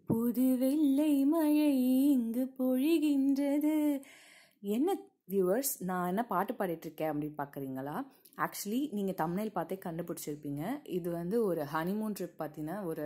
புது வெள்ளை மழை இங்கு பொழிகின்றது என்ன வியூவர்ஸ் நான் என்ன பாட்டு பாடிட்டு இருக்கேன் அப்படின்னு பார்க்குறீங்களா ஆக்சுவலி நீங்கள் தமிழில் பார்த்தே கண்டுபிடிச்சிருப்பீங்க இது வந்து ஒரு ஹனிமூன் ட்ரிப் பற்றின ஒரு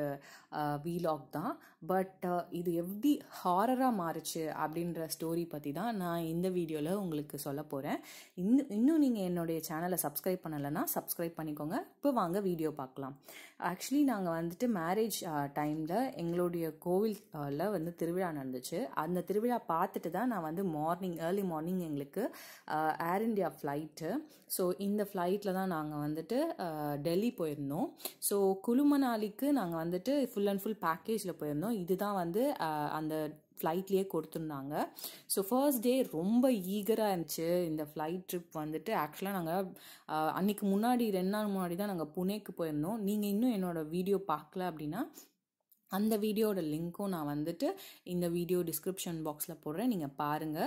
வீலாக் தான் பட் இது எப்படி ஹாரராக மாறுச்சு அப்படின்ற ஸ்டோரி பற்றி தான் நான் இந்த வீடியோவில் உங்களுக்கு சொல்ல போகிறேன் இன்னும் இன்னும் நீங்கள் என்னுடைய சேனலை சப்ஸ்கிரைப் பண்ணலைன்னா சப்ஸ்கிரைப் பண்ணிக்கோங்க இப்போ வாங்க வீடியோ பார்க்கலாம் ஆக்சுவலி நாங்கள் வந்துட்டு மேரேஜ் டைமில் எங்களுடைய கோவிலில் வந்து திருவிழா நடந்துச்சு அந்த திருவிழா பார்த்துட்டு தான் நான் வந்து மார்னிங் ஏர்லி மார்னிங் எங்களுக்கு ஏர் இண்டியா ஃப்ளைட்டு ஸோ இந்த ஃப்ளைட்டில் தான் நாங்கள் வந்துட்டு டெல்லி போயிருந்தோம் ஸோ குலுமனாலிக்கு நாங்கள் வந்துட்டு ஃபுல் அண்ட் ஃபுல் பேக்கேஜில் போயிருந்தோம் இதுதான் வந்து அந்த ஃப்ளைட்லேயே கொடுத்துருந்தாங்க ஸோ ஃபர்ஸ்ட் டே ரொம்ப ஈகராக இருந்துச்சு இந்த ஃப்ளைட் ட்ரிப் வந்துட்டு ஆக்சுவலாக நாங்கள் அன்றைக்கி முன்னாடி ரெண்டு நாள் முன்னாடி தான் நாங்கள் புனேக்கு போயிருந்தோம் நீங்கள் இன்னும் என்னோடய வீடியோ பார்க்கல அப்படின்னா அந்த வீடியோட லிங்க்கும் நான் வந்துட்டு இந்த வீடியோ டிஸ்கிரிப்ஷன் பாக்ஸில் போடுறேன் நீங்கள் பாருங்கள்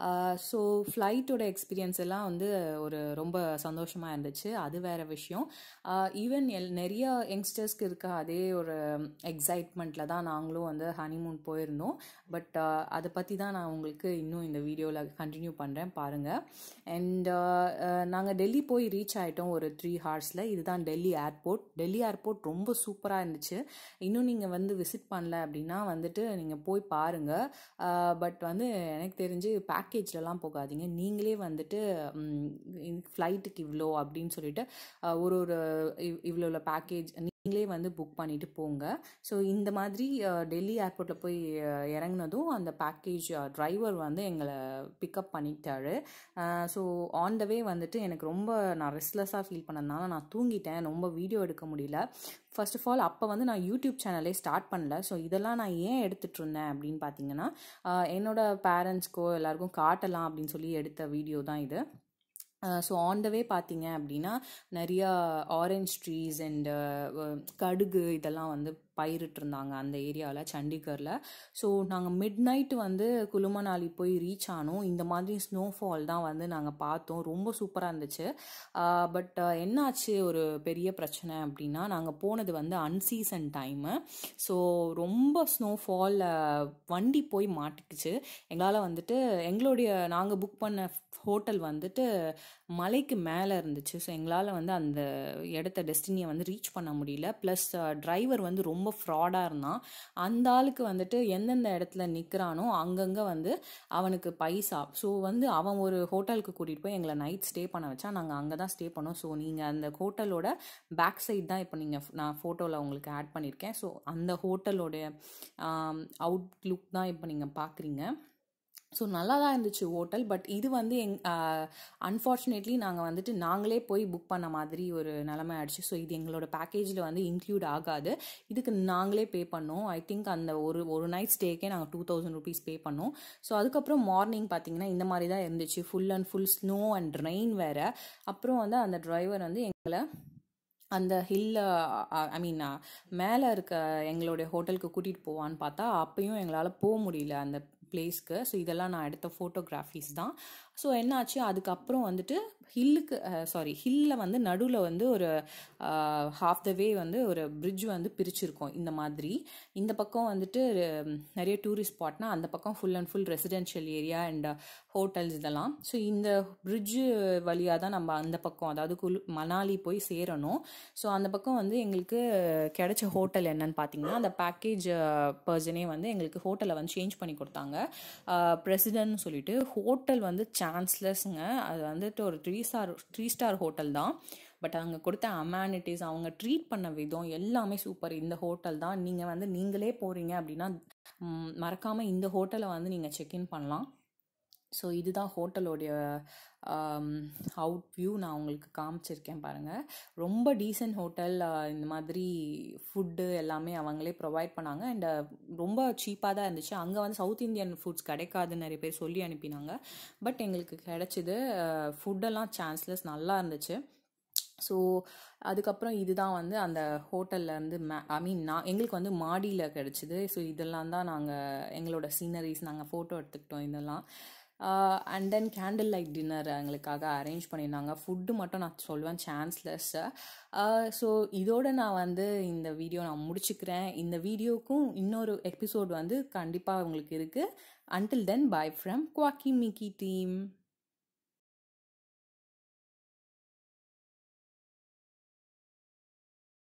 ஸோ ஃப்ளைட்டோட எக்ஸ்பீரியன்ஸ் எல்லாம் வந்து ஒரு ரொம்ப சந்தோஷமாக இருந்துச்சு அது வேறு விஷயம் ஈவன் எல் நிறைய யங்ஸ்டர்ஸ்க்கு இருக்க அதே ஒரு எக்ஸைட்மெண்ட்டில் தான் நாங்களும் வந்து ஹனிமூன் போயிருந்தோம் பட் அதை பற்றி தான் நான் உங்களுக்கு இன்னும் இந்த வீடியோவில் கண்டினியூ பண்ணுறேன் பாருங்கள் அண்ட் நாங்கள் டெல்லி போய் ரீச் ஆகிட்டோம் ஒரு த்ரீ ஹார்ஸில் இதுதான் டெல்லி ஏர்போர்ட் டெல்லி ஏர்போர்ட் ரொம்ப சூப்பராக இருந்துச்சு இன்னும் நீங்கள் வந்து விசிட் பண்ணல அப்படின்னா வந்துட்டு நீங்கள் போய் பாருங்கள் பட் வந்து எனக்கு தெரிஞ்சு பேக்கேஜ்லலாம் போகாதீங்க நீங்களே வந்துட்டு ஃப்ளைட்டுக்கு இவ்வளோ அப்படின்னு சொல்லிட்டு ஒரு ஒரு இவ்வளோ பேக்கேஜ் நீங்களே வந்து புக் பண்ணிவிட்டு போங்க ஸோ இந்த மாதிரி டெல்லி ஏர்போர்ட்டில் போய் இறங்கினதும் அந்த பேக்கேஜ் டிரைவர் வந்து எங்களை பிக்கப் பண்ணிக்கிட்டாரு ஸோ ஆன் த வே வந்துட்டு எனக்கு ரொம்ப நான் ரெஸ்ட்லெஸ்ஸாக ஃபீல் பண்ணதுனால நான் தூங்கிட்டேன் ரொம்ப வீடியோ எடுக்க முடியல ஃபர்ஸ்ட் ஆஃப் ஆல் அப்போ வந்து நான் யூடியூப் சேனலே ஸ்டார்ட் பண்ணல ஸோ இதெல்லாம் நான் ஏன் எடுத்துகிட்டு இருந்தேன் அப்படின்னு பார்த்தீங்கன்னா என்னோடய பேரண்ட்ஸ்க்கோ எல்லாருக்கும் காட்டலாம் அப்படின்னு சொல்லி எடுத்த வீடியோ தான் இது ஸோ ஆன் த வே பார்த்தீங்க அப்படின்னா நிறையா ஆரஞ்ச் ட்ரீஸ் அண்டு கடுகு இதெல்லாம் வந்து பயிரிட்டிருந்தாங்க அந்த ஏரியாவில் சண்டிகரில் ஸோ நாங்கள் மிட் நைட்டு வந்து குலுமனாலி போய் ரீச் ஆனோம் இந்த மாதிரி ஸ்னோஃபால் தான் வந்து நாங்கள் பார்த்தோம் ரொம்ப சூப்பராக இருந்துச்சு பட் என்னாச்சு ஒரு பெரிய பிரச்சனை அப்படின்னா நாங்கள் போனது வந்து அன்சீசன் டைமு ஸோ ரொம்ப ஸ்னோஃபால் வண்டி போய் மாட்டிக்குச்சு எங்களால் வந்துட்டு எங்களுடைய நாங்கள் புக் பண்ண ஹோட்டல் வந்துட்டு மலைக்கு மேலே இருந்துச்சு ஸோ எங்களால் வந்து அந்த இடத்த டெஸ்டினியை வந்து ரீச் பண்ண முடியல ப்ளஸ் டிரைவர் வந்து ரொம்ப ரொம்ப ஃப்ராடாக இருந்தான் அந்த ஆளுக்கு வந்துட்டு எந்தெந்த இடத்துல நிற்கிறானோ அங்கங்கே வந்து அவனுக்கு பைசா ஸோ வந்து அவன் ஒரு ஹோட்டலுக்கு கூட்டிகிட்டு போய் எங்களை நைட் ஸ்டே பண்ண வச்சா நாங்கள் அங்கே தான் ஸ்டே பண்ணோம் ஸோ நீங்கள் அந்த ஹோட்டலோட பேக் சைட் தான் இப்போ நீங்கள் நான் ஃபோட்டோவில் உங்களுக்கு ஆட் பண்ணியிருக்கேன் ஸோ அந்த ஹோட்டலோடைய அவுட் லுக் தான் இப்போ நீங்கள் பார்க்குறீங்க ஸோ நல்லா தான் இருந்துச்சு ஹோட்டல் பட் இது வந்து எங் அன்ஃபார்ச்சுனேட்லி நாங்கள் வந்துட்டு நாங்களே போய் புக் பண்ண மாதிரி ஒரு நிலமை ஆயிடுச்சு ஸோ இது எங்களோட பேக்கேஜில் வந்து இன்க்ளூட் ஆகாது இதுக்கு நாங்களே பே பண்ணோம் ஐ திங்க் அந்த ஒரு ஒரு நைட் ஸ்டேக்கே நாங்கள் டூ தௌசண்ட் ருபீஸ் பே பண்ணோம் ஸோ அதுக்கப்புறம் மார்னிங் பார்த்தீங்கன்னா இந்த மாதிரி தான் இருந்துச்சு full and full snow and rain வேறு அப்புறம் வந்து அந்த டிரைவர் வந்து எங்களை அந்த ஹில்ல ஐ மீன் மேலே இருக்க எங்களுடைய ஹோட்டலுக்கு கூட்டிகிட்டு போவான்னு பார்த்தா அப்பயும் எங்களால் போக முடியல அந்த பிளேஸ்க்கு ஸோ இதெல்லாம் நான் எடுத்த ஃபோட்டோகிராஃபிஸ் தான் ஸோ என்னாச்சு அதுக்கப்புறம் வந்துட்டு ஹில்லுக்கு சாரி ஹில்லில் வந்து நடுவில் வந்து ஒரு ஹாஃப் த வே வந்து ஒரு பிரிட்ஜ் வந்து பிரிச்சிருக்கோம் இந்த மாதிரி இந்த பக்கம் வந்துட்டு நிறைய டூரிஸ்ட் ஸ்பாட்னா அந்த பக்கம் full and full residential area and hotels இதெல்லாம் ஸோ இந்த பிரிட்ஜு வழியாக தான் நம்ம அந்த பக்கம் அதாவது குல் மணாலி போய் சேரணும் ஸோ அந்த பக்கம் வந்து எங்களுக்கு கிடைச்ச ஹோட்டல் என்னன்னு பார்த்தீங்கன்னா அந்த பேக்கேஜ் பர்சனே வந்து எங்களுக்கு ஹோட்டலை வந்து சேஞ்ச் பண்ணி கொடுத்தாங்க பிரசிடென்ட்னு சொல்லிட்டு ஹோட்டல் வந்து சான்ஸ்லெஸ்ங்க அது வந்துட்டு ஒரு three star three star hotel தான் பட் அங்கே கொடுத்த அமேனிட்டிஸ் அவங்க ட்ரீட் பண்ண விதம் எல்லாமே சூப்பர் இந்த ஹோட்டல் தான் நீங்கள் வந்து நீங்களே போகிறீங்க அப்படின்னா மறக்காமல் இந்த ஹோட்டலை வந்து நீங்கள் செக்இன் பண்ணலாம் ஸோ இதுதான் ஹோட்டலோடைய அவுட் வியூ நான் உங்களுக்கு காமிச்சிருக்கேன் பாருங்கள் ரொம்ப டீசென்ட் ஹோட்டல் இந்த மாதிரி ஃபுட்டு எல்லாமே அவங்களே ப்ரொவைட் பண்ணாங்க அண்ட் ரொம்ப சீப்பாக தான் இருந்துச்சு அங்கே வந்து சவுத் இந்தியன் ஃபுட்ஸ் கிடைக்காதுன்னு நிறைய பேர் சொல்லி அனுப்பினாங்க பட் எங்களுக்கு கிடச்சிது ஃபுட்டெல்லாம் சான்ஸ்லெஸ் நல்லா இருந்துச்சு ஸோ அதுக்கப்புறம் இதுதான் வந்து அந்த ஹோட்டலில் இருந்து மே ஐ மீன் நான் எங்களுக்கு வந்து மாடியில் கிடச்சிது ஸோ இதெல்லாம் தான் நாங்கள் எங்களோட சீனரிஸ் நாங்கள் ஃபோட்டோ எடுத்துக்கிட்டோம் இதெல்லாம் and then candle light dinner எங்களுக்காக அரேஞ்ச் பண்ணியிருந்தாங்க ஃபுட்டு மட்டும் நான் சொல்லுவேன் சான்ஸ்லெஸ் ஸோ இதோட நான் வந்து இந்த வீடியோ நான் முடிச்சுக்கிறேன் இந்த வீடியோக்கும் இன்னொரு எபிசோட் வந்து கண்டிப்பாக உங்களுக்கு இருக்குது until then bye from Quacky Micky team